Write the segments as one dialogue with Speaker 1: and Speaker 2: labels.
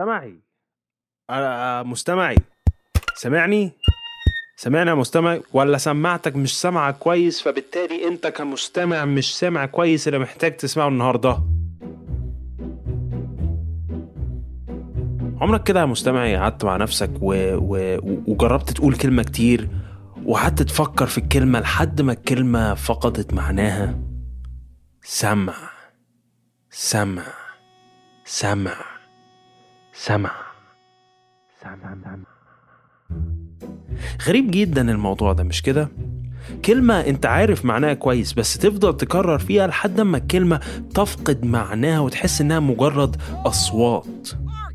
Speaker 1: مستمعي أنا مستمعي سامعني سامعني يا مستمع ولا سماعتك مش سامعة كويس فبالتالي انت كمستمع مش سامع كويس اللي محتاج تسمعه النهارده عمرك كده يا مستمعي قعدت مع نفسك و... و... وجربت تقول كلمة كتير وقعدت تفكر في الكلمة لحد ما الكلمة فقدت معناها سمع سمع سمع سمع سمع سمع غريب جدا الموضوع ده مش كده؟ كلمة انت عارف معناها كويس بس تفضل تكرر فيها لحد ما الكلمة تفقد معناها وتحس انها مجرد أصوات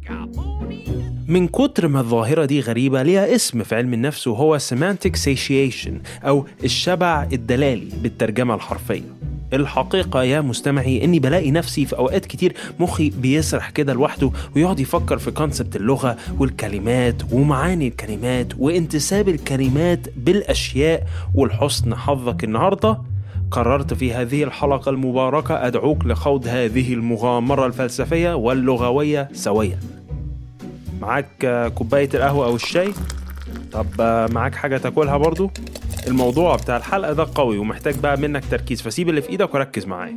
Speaker 1: من كتر ما الظاهرة دي غريبة ليها اسم في علم النفس وهو semantic satiation أو الشبع الدلالي بالترجمة الحرفية الحقيقة يا مستمعي إني بلاقي نفسي في أوقات كتير مخي بيسرح كده لوحده ويقعد يفكر في كونسبت اللغة والكلمات ومعاني الكلمات وانتساب الكلمات بالأشياء والحسن حظك النهاردة قررت في هذه الحلقة المباركة أدعوك لخوض هذه المغامرة الفلسفية واللغوية سويا معاك آه، كوباية القهوة أو الشاي طب آه، معاك حاجة تاكلها برضو الموضوع بتاع الحلقة ده قوي ومحتاج بقى منك تركيز فسيب اللي في ايدك وركز معايا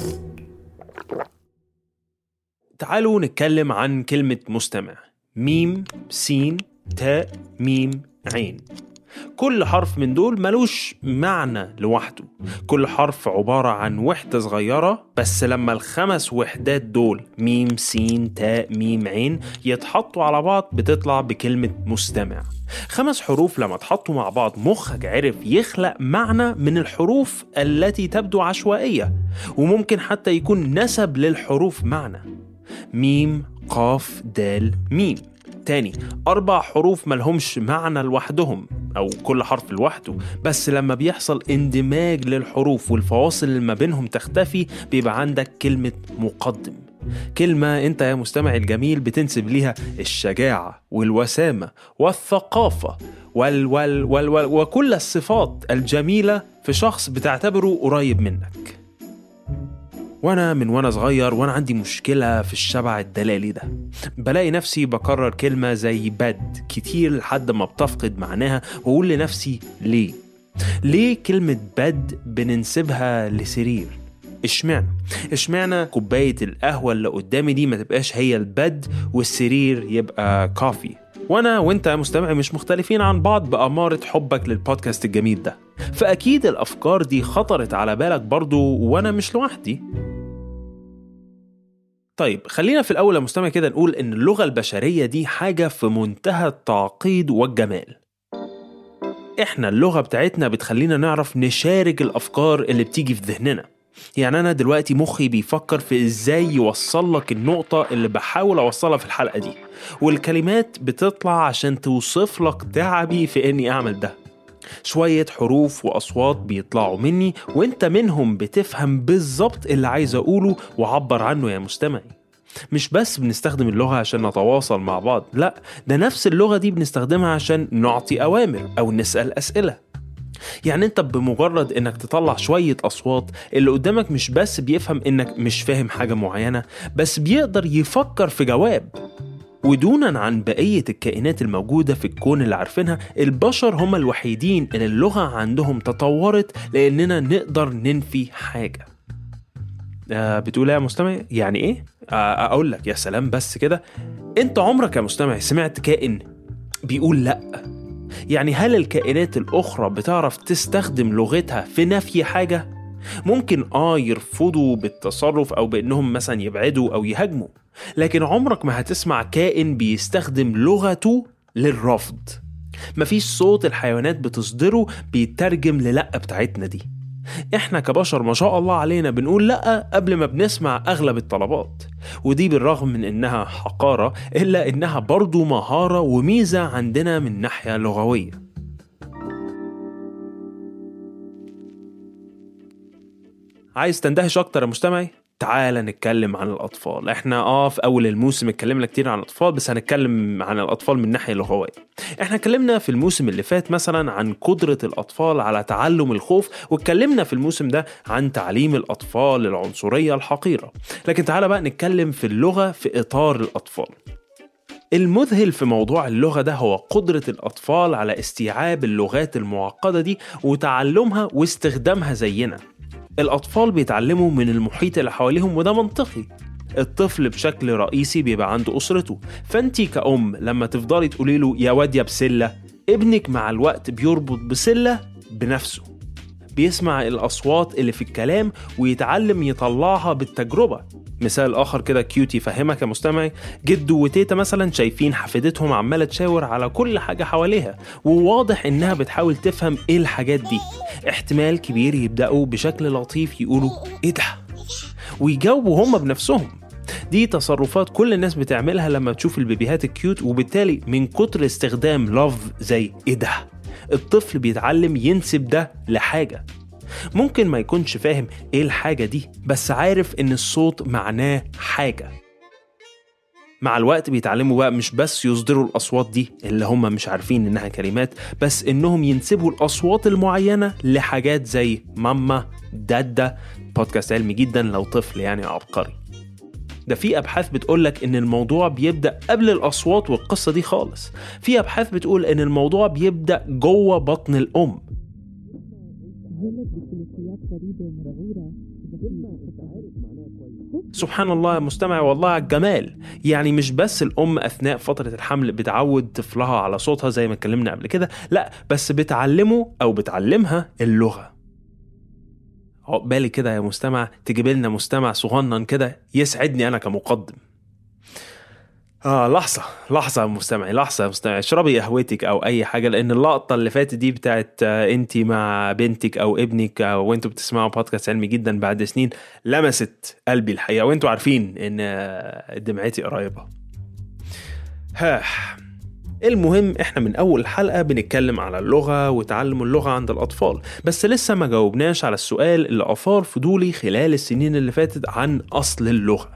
Speaker 1: تعالوا نتكلم عن كلمة مستمع ميم سين تاء ميم عين كل حرف من دول ملوش معنى لوحده كل حرف عبارة عن وحدة صغيرة بس لما الخمس وحدات دول ميم سين تاء ميم عين يتحطوا على بعض بتطلع بكلمة مستمع خمس حروف لما اتحطوا مع بعض مخك عرف يخلق معنى من الحروف التي تبدو عشوائية وممكن حتى يكون نسب للحروف معنى ميم قاف دال ميم تاني أربع حروف ملهمش معنى لوحدهم أو كل حرف لوحده بس لما بيحصل اندماج للحروف والفواصل اللي ما بينهم تختفي بيبقى عندك كلمة مقدم كلمة أنت يا مستمع الجميل بتنسب ليها الشجاعة والوسامة والثقافة وال وال وال وال وكل الصفات الجميلة في شخص بتعتبره قريب منك وانا من وانا صغير وانا عندي مشكله في الشبع الدلالي ده بلاقي نفسي بكرر كلمه زي بد كتير لحد ما بتفقد معناها واقول لنفسي ليه ليه كلمه بد بننسبها لسرير اشمعنى اشمعنى كوبايه القهوه اللي قدامي دي ما تبقاش هي البد والسرير يبقى كافي وانا وانت يا مستمع مش مختلفين عن بعض بأمارة حبك للبودكاست الجميل ده فأكيد الأفكار دي خطرت على بالك برضو وأنا مش لوحدي طيب خلينا في الأول يا مستمع كده نقول إن اللغة البشرية دي حاجة في منتهى التعقيد والجمال إحنا اللغة بتاعتنا بتخلينا نعرف نشارك الأفكار اللي بتيجي في ذهننا يعني أنا دلوقتي مخي بيفكر في إزاي يوصل لك النقطة اللي بحاول أوصلها في الحلقة دي والكلمات بتطلع عشان توصف لك تعبي في إني أعمل ده شوية حروف وأصوات بيطلعوا مني وإنت منهم بتفهم بالظبط اللي عايز أقوله وعبر عنه يا مستمعي مش بس بنستخدم اللغة عشان نتواصل مع بعض لا ده نفس اللغة دي بنستخدمها عشان نعطي أوامر أو نسأل أسئلة يعني انت بمجرد انك تطلع شوية اصوات اللي قدامك مش بس بيفهم انك مش فاهم حاجة معينة بس بيقدر يفكر في جواب ودونا عن بقية الكائنات الموجودة في الكون اللي عارفينها البشر هم الوحيدين اللي اللغة عندهم تطورت لأننا نقدر ننفي حاجة آه بتقول إيه يا مستمع يعني ايه آه اقول لك يا سلام بس كده انت عمرك يا مستمع سمعت كائن بيقول لا يعني هل الكائنات الأخرى بتعرف تستخدم لغتها في نفي حاجة؟ ممكن آه يرفضوا بالتصرف أو بإنهم مثلا يبعدوا أو يهاجموا لكن عمرك ما هتسمع كائن بيستخدم لغته للرفض مفيش صوت الحيوانات بتصدره بيترجم للأ بتاعتنا دي احنا كبشر ما شاء الله علينا بنقول لأ قبل ما بنسمع أغلب الطلبات ودي بالرغم من إنها حقارة إلا إنها برضو مهارة وميزة عندنا من ناحية لغوية عايز تندهش أكتر يا مستمعي؟ تعالى نتكلم عن الأطفال احنا اه في أول الموسم اتكلمنا كتير عن الأطفال بس هنتكلم عن الأطفال من ناحية لغوية احنا اتكلمنا في الموسم اللي فات مثلا عن قدرة الأطفال على تعلم الخوف واتكلمنا في الموسم ده عن تعليم الأطفال العنصرية الحقيرة لكن تعالى بقى نتكلم في اللغة في إطار الأطفال المذهل في موضوع اللغة ده هو قدرة الأطفال على استيعاب اللغات المعقدة دي وتعلمها واستخدامها زينا الأطفال بيتعلموا من المحيط اللي حواليهم وده منطقي الطفل بشكل رئيسي بيبقى عنده أسرته فأنتي كأم لما تفضلي تقولي له يا واد يا بسلة ابنك مع الوقت بيربط بسلة بنفسه بيسمع الأصوات اللي في الكلام ويتعلم يطلعها بالتجربة مثال آخر كده كيوت يفهمك يا مستمعي جدو وتيتا مثلا شايفين حفيدتهم عمالة تشاور على كل حاجة حواليها وواضح إنها بتحاول تفهم إيه الحاجات دي احتمال كبير يبدأوا بشكل لطيف يقولوا إيه ده ويجاوبوا هم بنفسهم دي تصرفات كل الناس بتعملها لما تشوف البيبيهات الكيوت وبالتالي من كتر استخدام لفظ زي ايه ده الطفل بيتعلم ينسب ده لحاجة ممكن ما يكونش فاهم ايه الحاجة دي بس عارف ان الصوت معناه حاجة مع الوقت بيتعلموا بقى مش بس يصدروا الأصوات دي اللي هم مش عارفين إنها كلمات بس إنهم ينسبوا الأصوات المعينة لحاجات زي ماما دادا بودكاست علمي جدا لو طفل يعني عبقري ده في ابحاث بتقولك ان الموضوع بيبدا قبل الاصوات والقصه دي خالص في ابحاث بتقول ان الموضوع بيبدا جوه بطن الام سبحان الله يا مستمع والله على الجمال يعني مش بس الام اثناء فتره الحمل بتعود طفلها على صوتها زي ما اتكلمنا قبل كده لا بس بتعلمه او بتعلمها اللغه عقبالي كده يا مستمع تجيب لنا مستمع صغنن كده يسعدني انا كمقدم اه لحظة لحظة يا مستمعي لحظة يا مستمعي اشربي قهوتك او اي حاجة لان اللقطة اللي فاتت دي بتاعت آه، انت مع بنتك او ابنك آه، وانتوا بتسمعوا بودكاست علمي جدا بعد سنين لمست قلبي الحقيقة وانتوا عارفين ان آه، دمعتي قريبة ها المهم احنا من اول الحلقة بنتكلم على اللغة وتعلم اللغة عند الاطفال بس لسه ما جاوبناش على السؤال اللي اثار فضولي خلال السنين اللي فاتت عن اصل اللغة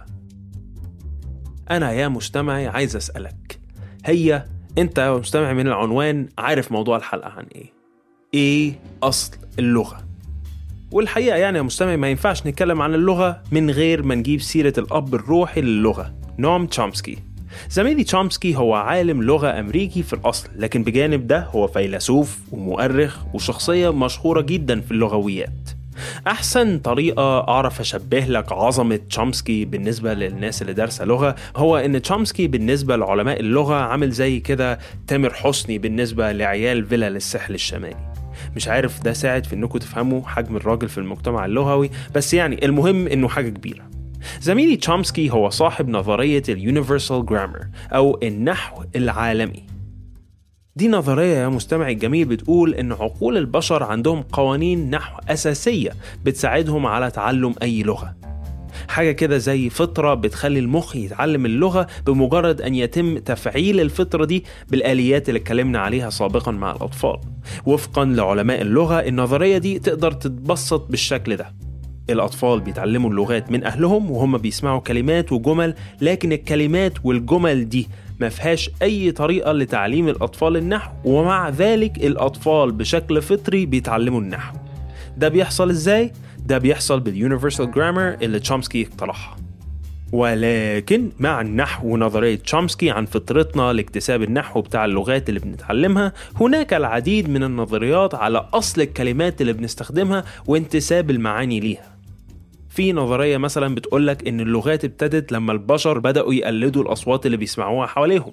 Speaker 1: انا يا مستمعي عايز اسألك هي انت يا مستمع من العنوان عارف موضوع الحلقة عن ايه ايه اصل اللغة والحقيقة يعني يا مستمع ما ينفعش نتكلم عن اللغة من غير ما نجيب سيرة الأب الروحي للغة نوم تشومسكي زميلي تشومسكي هو عالم لغة أمريكي في الأصل لكن بجانب ده هو فيلسوف ومؤرخ وشخصية مشهورة جدا في اللغويات أحسن طريقة أعرف أشبه لك عظمة تشومسكي بالنسبة للناس اللي دارسة لغة هو إن تشومسكي بالنسبة لعلماء اللغة عامل زي كده تامر حسني بالنسبة لعيال فيلا للساحل الشمالي مش عارف ده ساعد في انكم تفهموا حجم الراجل في المجتمع اللغوي بس يعني المهم انه حاجة كبيرة زميلي تشومسكي هو صاحب نظرية اليونيفرسال جرامر أو النحو العالمي دي نظرية يا مستمعي الجميل بتقول إن عقول البشر عندهم قوانين نحو أساسية بتساعدهم على تعلم أي لغة حاجة كده زي فطرة بتخلي المخ يتعلم اللغة بمجرد أن يتم تفعيل الفطرة دي بالآليات اللي اتكلمنا عليها سابقا مع الأطفال وفقا لعلماء اللغة النظرية دي تقدر تتبسط بالشكل ده الأطفال بيتعلموا اللغات من أهلهم وهم بيسمعوا كلمات وجمل لكن الكلمات والجمل دي ما فيهاش أي طريقة لتعليم الأطفال النحو ومع ذلك الأطفال بشكل فطري بيتعلموا النحو ده بيحصل إزاي؟ ده بيحصل باليونيفرسال جرامر اللي تشومسكي اقترحها ولكن مع النحو ونظرية تشومسكي عن فطرتنا لاكتساب النحو بتاع اللغات اللي بنتعلمها هناك العديد من النظريات على أصل الكلمات اللي بنستخدمها وانتساب المعاني ليها في نظرية مثلا بتقولك إن اللغات ابتدت لما البشر بدأوا يقلدوا الأصوات اللي بيسمعوها حواليهم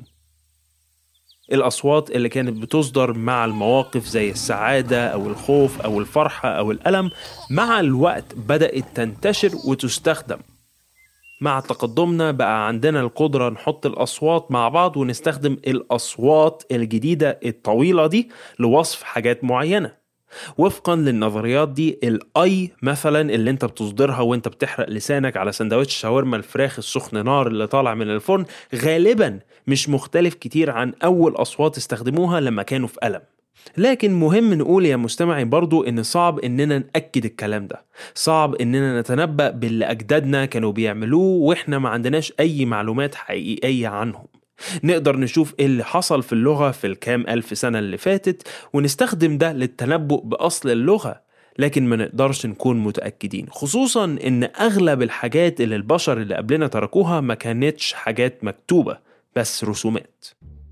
Speaker 1: الأصوات اللي كانت بتصدر مع المواقف زي السعادة أو الخوف أو الفرحة أو الألم مع الوقت بدأت تنتشر وتستخدم مع تقدمنا بقى عندنا القدرة نحط الأصوات مع بعض ونستخدم الأصوات الجديدة الطويلة دي لوصف حاجات معينة وفقا للنظريات دي الاي مثلا اللي انت بتصدرها وانت بتحرق لسانك على سندوتش شاورما الفراخ السخن نار اللي طالع من الفرن غالبا مش مختلف كتير عن اول اصوات استخدموها لما كانوا في ألم لكن مهم نقول يا مستمعي برضو ان صعب اننا نأكد الكلام ده صعب اننا نتنبأ باللي اجدادنا كانوا بيعملوه واحنا ما عندناش اي معلومات حقيقية عنهم نقدر نشوف ايه اللي حصل في اللغة في الكام ألف سنة اللي فاتت ونستخدم ده للتنبؤ بأصل اللغة لكن ما نقدرش نكون متأكدين خصوصا ان اغلب الحاجات اللي البشر اللي قبلنا تركوها ما كانتش حاجات مكتوبة بس رسومات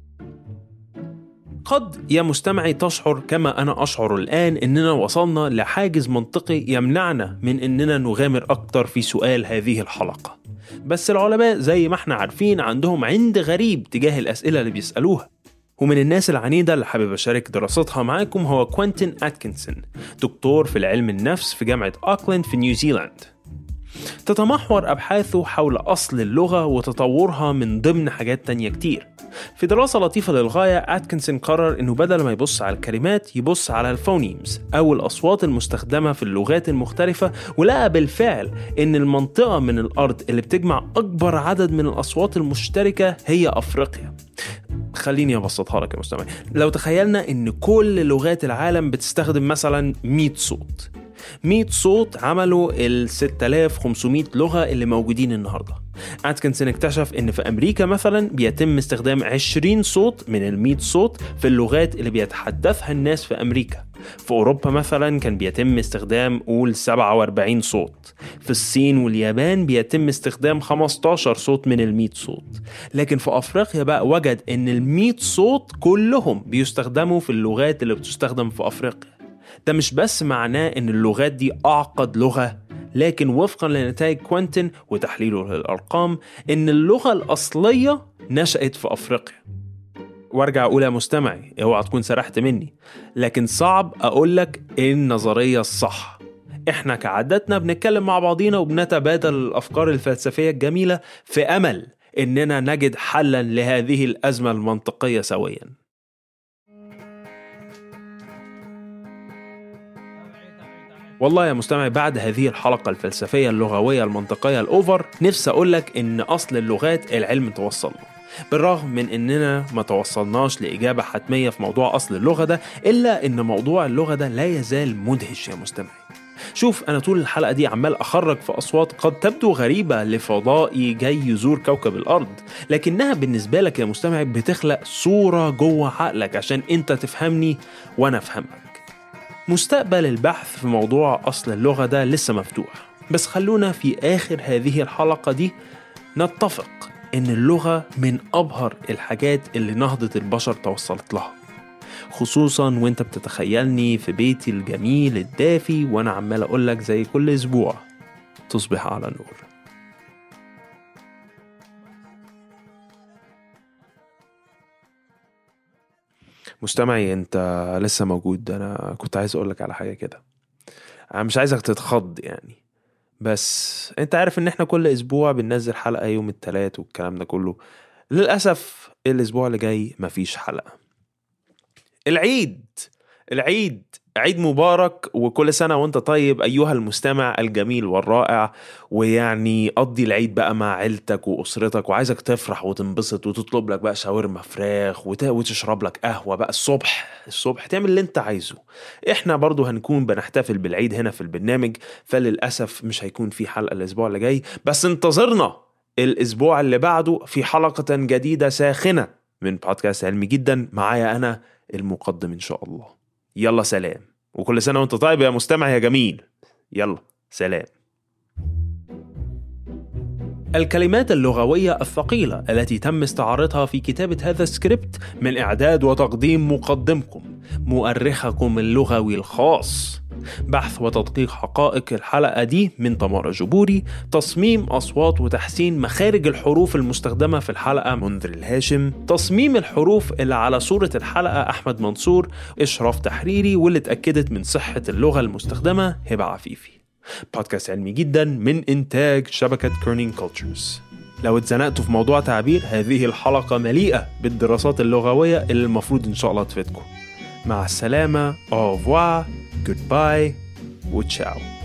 Speaker 1: قد يا مستمعي تشعر كما أنا أشعر الآن إننا وصلنا لحاجز منطقي يمنعنا من إننا نغامر أكتر في سؤال هذه الحلقة بس العلماء زي ما احنا عارفين عندهم عند غريب تجاه الأسئلة اللي بيسألوها ومن الناس العنيدة اللي حابب أشارك دراستها معاكم هو كوينتين أتكنسون دكتور في العلم النفس في جامعة أوكلاند في نيوزيلاند تتمحور أبحاثه حول أصل اللغة وتطورها من ضمن حاجات تانية كتير في دراسة لطيفة للغاية أتكنسون قرر إنه بدل ما يبص على الكلمات يبص على الفونيمز أو الأصوات المستخدمة في اللغات المختلفة ولقى بالفعل إن المنطقة من الأرض اللي بتجمع أكبر عدد من الأصوات المشتركة هي أفريقيا خليني ابسطها لك يا مستمع لو تخيلنا ان كل لغات العالم بتستخدم مثلا 100 صوت 100 صوت عملوا ال 6500 لغة اللي موجودين النهاردة أتكنسون اكتشف إن في أمريكا مثلا بيتم استخدام 20 صوت من ال 100 صوت في اللغات اللي بيتحدثها الناس في أمريكا في أوروبا مثلا كان بيتم استخدام قول 47 صوت في الصين واليابان بيتم استخدام 15 صوت من ال 100 صوت لكن في أفريقيا بقى وجد إن ال 100 صوت كلهم بيستخدموا في اللغات اللي بتستخدم في أفريقيا ده مش بس معناه إن اللغات دي أعقد لغة لكن وفقا لنتائج كوينتن وتحليله للأرقام إن اللغة الأصلية نشأت في أفريقيا وارجع اقول يا مستمعي اوعى تكون سرحت مني لكن صعب اقول لك ايه النظريه الصح احنا كعادتنا بنتكلم مع بعضينا وبنتبادل الافكار الفلسفيه الجميله في امل اننا نجد حلا لهذه الازمه المنطقيه سويا والله يا مستمع بعد هذه الحلقة الفلسفية اللغوية المنطقية الأوفر نفسي أقول لك إن أصل اللغات العلم توصل له بالرغم من اننا ما توصلناش لاجابه حتميه في موضوع اصل اللغه ده الا ان موضوع اللغه ده لا يزال مدهش يا مستمعي شوف انا طول الحلقه دي عمال اخرج في اصوات قد تبدو غريبه لفضائي جاي يزور كوكب الارض لكنها بالنسبه لك يا مستمع بتخلق صوره جوه عقلك عشان انت تفهمني وانا افهمك مستقبل البحث في موضوع اصل اللغه ده لسه مفتوح بس خلونا في اخر هذه الحلقه دي نتفق إن اللغة من أبهر الحاجات اللي نهضة البشر توصلت لها خصوصا وانت بتتخيلني في بيتي الجميل الدافي وانا عمال اقولك زي كل اسبوع تصبح على نور مستمعي انت لسه موجود انا كنت عايز اقولك على حاجه كده انا مش عايزك تتخض يعني بس انت عارف ان احنا كل اسبوع بننزل حلقه يوم التلات والكلام ده كله للاسف الاسبوع اللي جاي مفيش حلقه العيد العيد عيد مبارك وكل سنة وانت طيب أيها المستمع الجميل والرائع ويعني قضي العيد بقى مع عيلتك وأسرتك وعايزك تفرح وتنبسط وتطلب لك بقى شاورما فراخ وت... وتشرب لك قهوة بقى الصبح الصبح تعمل اللي انت عايزه احنا برضو هنكون بنحتفل بالعيد هنا في البرنامج فللأسف مش هيكون في حلقة الأسبوع اللي جاي بس انتظرنا الأسبوع اللي بعده في حلقة جديدة ساخنة من بودكاست علمي جدا معايا أنا المقدم إن شاء الله يلا سلام وكل سنة وانت طيب يا مستمع يا جميل يلا سلام الكلمات اللغوية الثقيلة التي تم استعارتها في كتابة هذا السكريبت من إعداد وتقديم مقدمكم مؤرخكم اللغوي الخاص بحث وتدقيق حقائق الحلقة دي من تمارا جبوري تصميم أصوات وتحسين مخارج الحروف المستخدمة في الحلقة منذر الهاشم تصميم الحروف اللي على صورة الحلقة أحمد منصور إشراف تحريري واللي اتأكدت من صحة اللغة المستخدمة هبة عفيفي بودكاست علمي جدا من إنتاج شبكة كورنين كولتشرز لو اتزنقتوا في موضوع تعبير هذه الحلقة مليئة بالدراسات اللغوية اللي المفروض إن شاء الله تفيدكم مع السلامة au revoir goodbye وتشاو